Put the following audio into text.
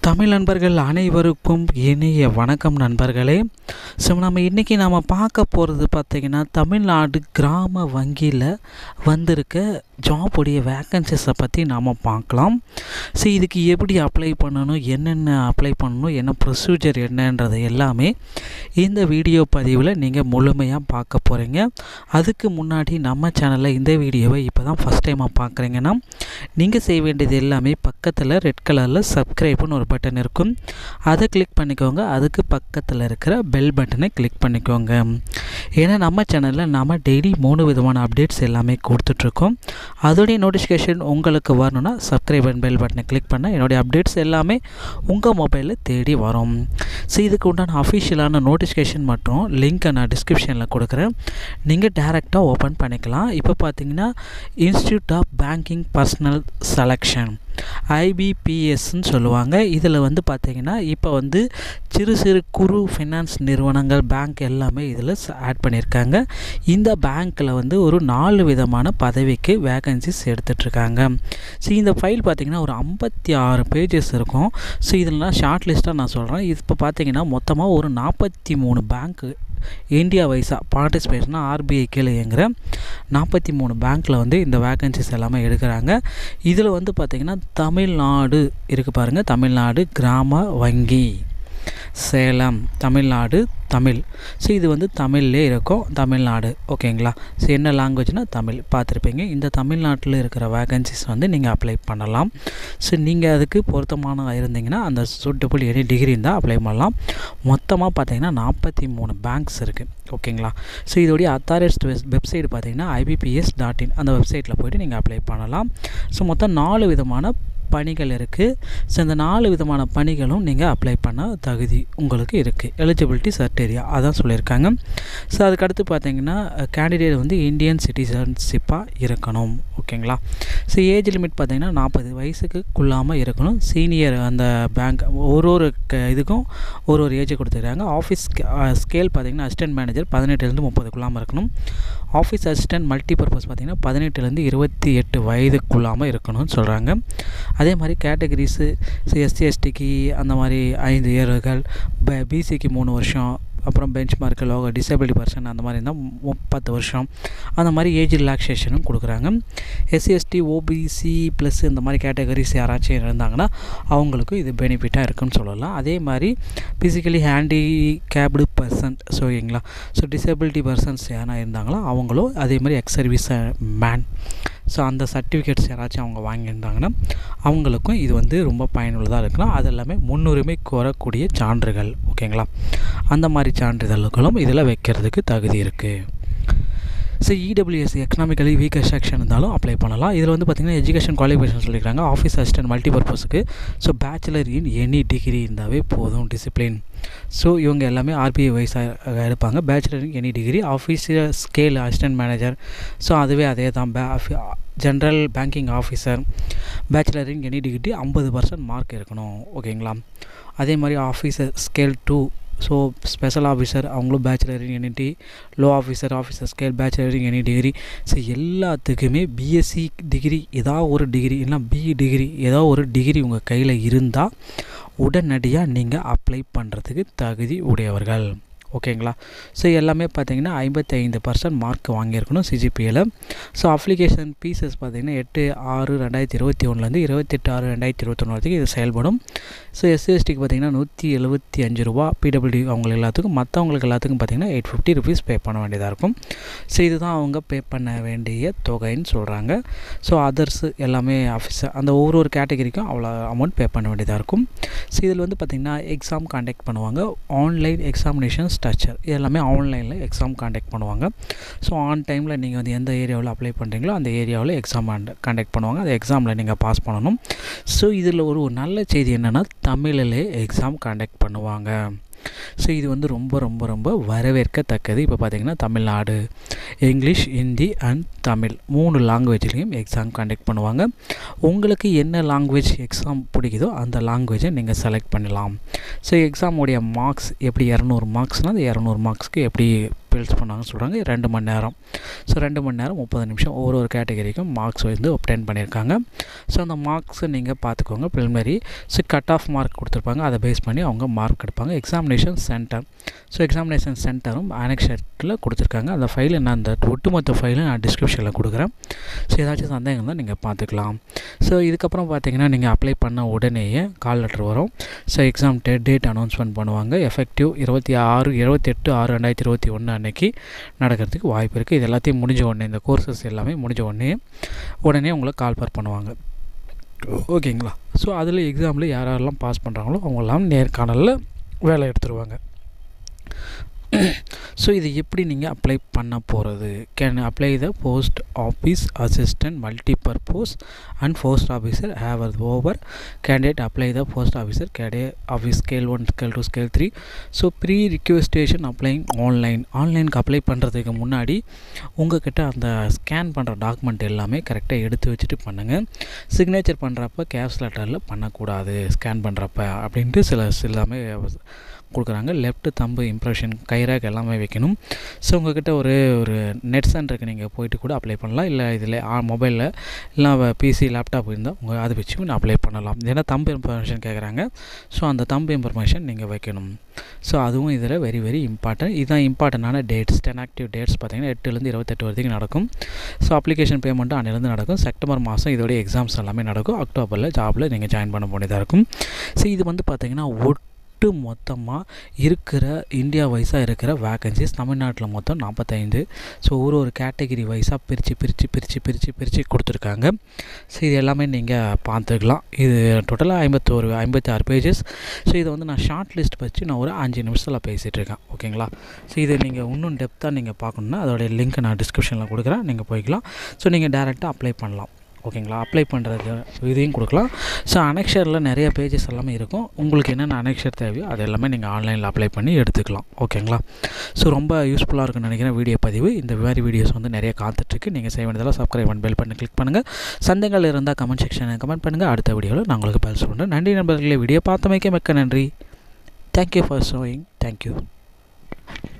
தமிழ் நண்பர்கள் அனைவருக்கும் இனிய வணக்கம் நண்பர்களே ஸோ நம்ம இன்றைக்கி நாம் பார்க்க போகிறது பார்த்திங்கன்னா தமிழ்நாடு கிராம வங்கியில் வந்திருக்க ஜாபுடைய வேக்கன்சிஸை பற்றி நாம் பார்க்கலாம் ஸோ இதுக்கு எப்படி அப்ளை பண்ணணும் என்னென்ன அப்ளை பண்ணணும் என்ன ப்ரொசீஜர் என்னன்றது எல்லாமே இந்த வீடியோ பதிவில் நீங்கள் முழுமையாக பார்க்க போகிறீங்க அதுக்கு முன்னாடி நம்ம சேனலில் இந்த வீடியோவை இப்போ தான் ஃபஸ்ட் டைமாக பார்க்குறீங்கன்னா நீங்கள் செய்ய வேண்டியது எல்லாமே பக்கத்தில் ரெட் கலரில் சப்ஸ்கிரைப்னு ஒரு பட்டன் இருக்கும் அதை கிளிக் பண்ணிக்கோங்க அதுக்கு பக்கத்தில் இருக்கிற பெல் பட்டனை கிளிக் பண்ணிக்கோங்க ஏன்னா நம்ம சேனலில் நம்ம டெய்லி மூணு விதமான அப்டேட்ஸ் எல்லாமே கொடுத்துட்ருக்கோம் அதோடைய நோட்டிஃபிகேஷன் உங்களுக்கு வரணும்னா சப்ஸ்கிரைப் அண்ட் பெல் பட்டனை கிளிக் பண்ணால் என்னுடைய அப்டேட்ஸ் எல்லாமே உங்கள் மொபைலில் தேடி வரும் ஸோ இதுக்கு உண்டான அஃபிஷியலான நோட்டிஃபிகேஷன் மற்றும் லிங்க்கை நான் டிஸ்கிரிப்ஷனில் கொடுக்குறேன் நீங்கள் டேரெக்டாக ஓப்பன் பண்ணிக்கலாம் இப்போ பார்த்தீங்கன்னா institute of banking personnel selection ஐபிபிஎஸ்ன்னு சொல்லுவாங்க இதில் வந்து பார்த்திங்கன்னா இப்போ வந்து சிறு சிறு குறு ஃபினான்ஸ் நிறுவனங்கள் பேங்க் எல்லாமே இதில் ஆட் பண்ணியிருக்காங்க இந்த பேங்க்கில் வந்து ஒரு நாலு விதமான பதவிக்கு வேகன்சிஸ் எடுத்துகிட்ருக்காங்க ஸோ இந்த ஃபைல் பார்த்திங்கன்னா ஒரு ஐம்பத்தி ஆறு பேஜஸ் இருக்கும் ஸோ இதெல்லாம் ஷார்ட் லிஸ்ட்டாக நான் சொல்கிறேன் இப்போ பார்த்திங்கன்னா மொத்தமாக ஒரு நாற்பத்தி மூணு பேங்க்கு இந்தியா வைஸாக பார்ட்டிசிபேஷனாக ஆர்பிஐ கீழே இயங்குகிற நாற்பத்தி மூணு பேங்க்கில் வந்து இந்த வேக்கன்சிஸ் எல்லாமே எடுக்கிறாங்க இதில் வந்து பார்த்திங்கன்னா தமிழ்நாடு இருக்குது பாருங்கள் தமிழ்நாடு கிராம வங்கி சேலம் தமிழ்நாடு தமிழ் ஸோ இது வந்து தமிழ்லே இருக்கும் தமிழ்நாடு ஓகேங்களா ஸோ என்ன லாங்குவேஜ்னால் தமிழ் பார்த்துருப்பீங்க இந்த தமிழ்நாட்டில் இருக்கிற வேகன்சிஸ் வந்து நீங்கள் அப்ளை பண்ணலாம் ஸோ நீங்கள் அதுக்கு பொருத்தமான இருந்தீங்கன்னா அந்த சூட்டபிள் எனி டிகிரி இருந்தால் அப்ளை பண்ணலாம் மொத்தமாக பார்த்தீங்கன்னா நாற்பத்தி மூணு பேங்க்ஸ் இருக்குது ஓகேங்களா ஸோ இதோடைய அத்தாரிஸ்ட் வெப்சைட் பார்த்தீங்கன்னா ஐபிபிஎஸ் டாட் இன் அந்த வெப்சைட்டில் போய்ட்டு நீங்கள் அப்ளை பண்ணலாம் ஸோ மொத்தம் நாலு விதமான பணிகள் இருக்குது ஸோ இந்த நாலு விதமான பணிகளும் நீங்கள் அப்ளை பண்ண தகுதி உங்களுக்கு இருக்குது எலிஜிபிலிட்டி சர்டேரியா அதான் சொல்லியிருக்காங்க ஸோ அதுக்கடுத்து பார்த்தீங்கன்னா கேண்டிடேட் வந்து இந்தியன் சிட்டிசன்ஷிப்பாக இருக்கணும் ஓகேங்களா ஸோ ஏஜ் லிமிட் பார்த்தீங்கன்னா நாற்பது வயசுக்குள்ளாமல் இருக்கணும் சீனியர் அந்த பேங்க் ஒரு ஒரு க இதுக்கும் ஒரு ஒரு ஏஜ் கொடுத்துருக்காங்க ஆஃபீஸ் ஸ்கேல் பார்த்தீங்கன்னா அசிஸ்டன்ட் மேனேஜர் பதினெட்டுலேருந்து முப்பதுக்குள்ளாமல் இருக்கணும் ஆஃபீஸ் அசிஸ்டன்ட் மல்டி பர்பஸ் பார்த்திங்கன்னா பதினெட்டுலேருந்து இருபத்தி எட்டு வயதுக்குள்ளாமல் இருக்கணும்னு சொல்கிறாங்க அதே மாதிரி கேட்டகரிஸு எஸ்சி எஸ்டிக்கு அந்த மாதிரி ஐந்து இயர்கள் பிசிக்கு மூணு வருஷம் அப்புறம் benchmark loco disability person அந்த மாதிரி இருந்தால் முப்பத்து வருஷம் அந்த மாதிரி ஏஜ் ரிலாக்ஸேஷனும் கொடுக்குறாங்க எஸ்சி எஸ்டி ஓபிசி ப்ளஸ் இந்த மாதிரி கேட்டகரிஸ் யாராச்சும் இருந்தாங்கன்னா அவங்களுக்கும் இது பெனிஃபிட்டாக இருக்குன்னு சொல்லலாம் அதே மாதிரி physically handicapped person so ஓகேங்களா ஸோ டிசபிலிட்டி பர்சன்ஸ் யாரா இருந்தாங்களோ அவங்களும் அதே மாதிரி எக்ஸ் சர்வீஸ் மேன் ஸோ அந்த சர்டிஃபிகேட்ஸ் யாராச்சும் அவங்க வாங்கியிருந்தாங்கன்னா அவங்களுக்கும் இது வந்து ரொம்ப பயனுள்ளதாக இருக்கலாம் அது எல்லாமே முன்னுரிமை கோரக்கூடிய சான்றுகள் ஓகேங்களா அந்த மாதிரி சான்றிதழ்களும் இதில் வைக்கிறதுக்கு தகுதி இருக்குது so EWS economically weaker section இருந்தாலும் அப்ளை பண்ணலாம் இதில் வந்து பார்த்திங்கன்னா எஜுகேஷன் குவாலிஃபிகேஷன் சொல்லியிருக்காங்க ஆஃபீஸ் அசிஸ்டன்ட் மல்டி பர்பஸுக்கு so bachelor in any degree இருந்தாவே போதும் டிசிப்ளின் ஸோ இவங்க எல்லாமே ஆர்பிஐ வைஸாக எடுப்பாங்க bachelor in any degree officer scale assistant manager so அதுவே அதே தான் pay general banking officer bachelor in any degree ஐம்பது பர்சன்ட் மார்க் இருக்கணும் ஓகேங்களா அதே மாதிரி officer scale two so special officer அவங்களும் bachelor in any law officer officer scale bachelor in any degree so எல்லாத்துக்குமே பிஎஸ்சி டிகிரி ஏதாவது ஒரு டிகிரி இல்லைனா பிஇ டிகிரி ஏதோ ஒரு டிகிரி உங்கள் கையில் இருந்தால் உடனடியாக நீங்கள் அப்ளை பண்ணுறதுக்கு தகுதி உடையவர்கள் ஓகேங்களா ஸோ எல்லாமே பார்த்தீங்கன்னா ஐம்பத்தி ஐந்து பர்சன்ட் மார்க் வாங்கியிருக்கணும் சிஜிபியில் ஸோ அப்ளிகேஷன் பீசஸ் பார்த்தீங்கன்னா எட்டு ஆறு ரெண்டாயிரத்தி இருபத்தி ஒன்றுலேருந்து இருபத்தெட்டு ஆறு ரெண்டாயிரத்தி இருபத்தொன்று வரைக்கும் இது செயல்படும் ஸோ எஸ்சிஎஸ்டிக்கு பார்த்தீங்கன்னா நூற்றி எழுபத்தி அஞ்சு ரூபா பிடபிள்யூடி அவங்க எல்லாத்துக்கும் மற்றவங்களுக்கு எல்லாத்துக்கும் பார்த்தீங்கன்னா எயிட் ஃபிஃப்டி ருபீஸ் பே பண்ண வேண்டியதாக இருக்கும் ஸோ இதுதான் அவங்க பே பண்ண வேண்டிய தொகைன்னு சொல்கிறாங்க ஸோ அதர்ஸ் எல்லாமே ஆஃபீஸர் அந்த ஒவ்வொரு ஒரு கேட்டகரிக்கும் அவ்வளோ அமௌண்ட் பே பண்ண வேண்டியதாக இருக்கும் ஸோ இதில் வந்து பார்த்திங்கன்னா எக்ஸாம் காண்டக்ட் பண்ணுவாங்க ஆன்லைன் எக்ஸாமினேஷன்ஸ் ஸ்ட்ரக்சர் இது எல்லாமே ஆன்லைனில் எக்ஸாம் காண்டக்ட் பண்ணுவாங்க ஸோ ஆன் டைமில் நீங்கள் வந்து எந்த ஏரியாவில் அப்ளை பண்ணுறீங்களோ அந்த ஏரியாவில் எக்ஸாம் காண்டக்ட் பண்ணுவாங்க அந்த எக்ஸாமில் நீங்கள் பாஸ் பண்ணணும் ஸோ இதில் ஒரு நல்ல செய்தி என்னென்னா தமிழிலே எக்ஸாம் காண்டக்ட் பண்ணுவாங்க ஸோ இது வந்து ரொம்ப ரொம்ப ரொம்ப வரவேற்கத்தக்கது இப்போ பார்த்திங்கன்னா தமிழ்நாடு இங்கிலீஷ் ஹிந்தி அண்ட் தமிழ் மூணு லாங்குவேஜ்லேயும் எக்ஸாம் கண்டக்ட் பண்ணுவாங்க உங்களுக்கு என்ன லாங்குவேஜ் எக்ஸாம் பிடிக்குதோ அந்த லாங்குவேஜை நீங்கள் செலக்ட் பண்ணலாம் ஸோ எக்ஸாமுடைய மார்க்ஸ் எப்படி இரநூறு மார்க்ஸ்னால் அந்த இரநூறு மார்க்ஸ்க்கு எப்படி பில்ஸ் பண்ணுவாங்கன்னு சொல்கிறாங்க ரெண்டு மணி நேரம் ஸோ ரெண்டு மணி நேரம் முப்பது நிமிஷம் ஒவ்வொரு ஒரு கேட்டகரிக்கும் மார்க்ஸ் வந்து ஒப்டைன் பண்ணியிருக்காங்க ஸோ அந்த மார்க்ஸை நீங்கள் பார்த்துக்கோங்க preliminary so cut off mark கொடுத்துருப்பாங்க அதை பேஸ் பண்ணி அவங்க மார்க் எடுப்பாங்க எக்ஸாமினேஷன் சென்டர் ஸோ எக்ஸாமினேஷன் சென்டரும் ஆனெக்ஷட்டில் கொடுத்துருக்காங்க அந்த ஃபைல் நான் அந்த ஒட்டுமொத்த ஃபைலும் நான் டிஸ்கிரிப்ஷனில் கொடுக்குறேன் ஸோ ஏதாச்சும் சந்தேகம் தான் நீங்கள் பார்த்துக்கலாம் ஸோ இதுக்கப்புறம் பார்த்தீங்கன்னா நீங்கள் அப்ளை பண்ண உடனேயே கால் லெட்டர் வரும் so exam date date announcement பண்ணுவாங்க எஃபெக்டிவ் இருபத்தி ஆறு இருபத்தெட்டு ஆறு ரெண்டாயிரத்தி இருபத்தி ஒன்று அன்னைக்கு நடக்கிறதுக்கு வாய்ப்பு இருக்குது இது எல்லாத்தையும் முடிஞ்ச உடனே இந்த கோர்சஸ் எல்லாமே முடிஞ்ச உடனே உடனே உங்களை கால் பர் பண்ணுவாங்க ஓகேங்களா ஸோ அதில் எக்ஸாமில் யார் யாரெல்லாம் பாஸ் பண்ணுறாங்களோ அவங்கெல்லாம் நேர்காணலில் வேலை எடுத்துருவாங்க ஸோ இது எப்படி நீங்கள் அப்ளை பண்ண போகிறது can apply the post office assistant multipurpose and post officer have over candidate apply the post officer cadre office scale one scale two scale three so pre requisition applying online ஆன்லைனுக்கு apply பண்ணுறதுக்கு முன்னாடி உங்ககிட்ட அந்த scan பண்ணுற document எல்லாமே கரெக்டாக எடுத்து வச்சுட்டு பண்ணுங்கள் சிக்னேச்சர் பண்ணுறப்ப கேப்ஸ் லெட்டரில் பண்ணக்கூடாது ஸ்கேன் பண்ணுறப்ப அப்படின்ட்டு சில எல்லாமே கொடுக்குறாங்க லெஃப்ட் தம்பு இம்ப்ரெஷன் கைராக் எல்லாமே வைக்கணும் ஸோ உங்ககிட்ட ஒரு ஒரு நெட் சென்டருக்கு நீங்கள் போயிட்டு கூட அப்ளை பண்ணலாம் இல்லை இதில் மொபைலில் இல்லை பிசி லேப்டாப் இருந்தால் உங்கள் அதை வச்சு நீங்கள் அப்ளை பண்ணலாம் ஏன்னா தம்பு இன்ஃபர்மேஷன் கேட்குறாங்க ஸோ அந்த தம்பு இன்ஃபர்மேஷன் நீங்கள் வைக்கணும் ஸோ அதுவும் இதில் வெரி வெரி இம்பார்ட்டன்ட் இதுதான் இம்பார்ட்டண்டான டேட்ஸ் டென் ஆக்டிவ் டேட்ஸ் பார்த்தீங்கன்னா எட்டுலேருந்து இருபத்தெட்டு வரைக்கும் நடக்கும் ஸோ அப்ளிகேஷன் பேமெண்ட்டும் அன்னிலேருந்து நடக்கும் செப்டம்பர் மாதம் இதோடைய எக்ஸாம்ஸ் எல்லாமே நடக்கும் அக்டோபரில் ஜாபில் நீங்கள் ஜாயின் பண்ண வேண்டியதாக இருக்கும் ஸோ இது வந்து பார்த்தீங்கன்னா ஒட்டு ஒட்டு மொத்தமாக இருக்கிற இந்தியா வைஸாக இருக்கிற வேக்கன்சிஸ் தமிழ்நாட்டில் மொத்தம் நாற்பத்தைந்து ஸோ ஒரு ஒரு கேட்டகிரி வைஸாக பிரித்து பிரித்து பிரித்து பிரித்து பிரித்து கொடுத்துருக்காங்க ஸோ இது எல்லாமே நீங்கள் பார்த்துக்கலாம் இது டோட்டலாக ஐம்பத்தோரு ஐம்பத்தி ஆறு பேஜஸ் ஸோ இதை வந்து நான் ஷார்ட் லிஸ்ட் வச்சு நான் ஒரு அஞ்சு நிமிஷத்தில் பேசிகிட்டு இருக்கேன் ஓகேங்களா ஸோ இதை நீங்கள் இன்னும் டெப்த்தாக நீங்கள் பார்க்கணுன்னா அதோடைய லிங்க் நான் டிஸ்கிரிப்ஷனில் கொடுக்குறேன் நீங்கள் போய்க்கலாம் ஸோ நீங்கள் டேரெக்டாக அப்ளை பண்ணலாம் ஓகேங்களா அப்ளை பண்ணுறது இதையும் கொடுக்கலாம் ஸோ அனெக்ஷரில் நிறைய பேஜஸ் எல்லாமே இருக்கும் உங்களுக்கு என்னென்ன அனெக்ஷர் தேவையோ அது எல்லாமே நீங்கள் ஆன்லைனில் அப்ளை பண்ணி எடுத்துக்கலாம் ஓகேங்களா ஸோ ரொம்ப யூஸ்ஃபுல்லாக இருக்குன்னு நினைக்கிறேன் வீடியோ பதிவு இந்த மாதிரி வீடியோஸ் வந்து நிறைய காத்துட்ருக்கு நீங்கள் செய்ய வேண்டியதெல்லாம் சப்ஸ்கிரைப் பண்ணி பெல் பண்ணி கிளிக் பண்ணுங்கள் சந்தேகங்கள் இருந்தால் கமெண்ட் செக்ஷனில் கமெண்ட் பண்ணுங்கள் அடுத்த வீடியோவில் நான் உங்களுக்கு பதில் சொல்கிறேன் நன்றி நண்பர்களே வீடியோ பார்த்தமைக்க மிக்க நன்றி தேங்க்யூ ஃபார் ஷோயிங் தேங்க்யூ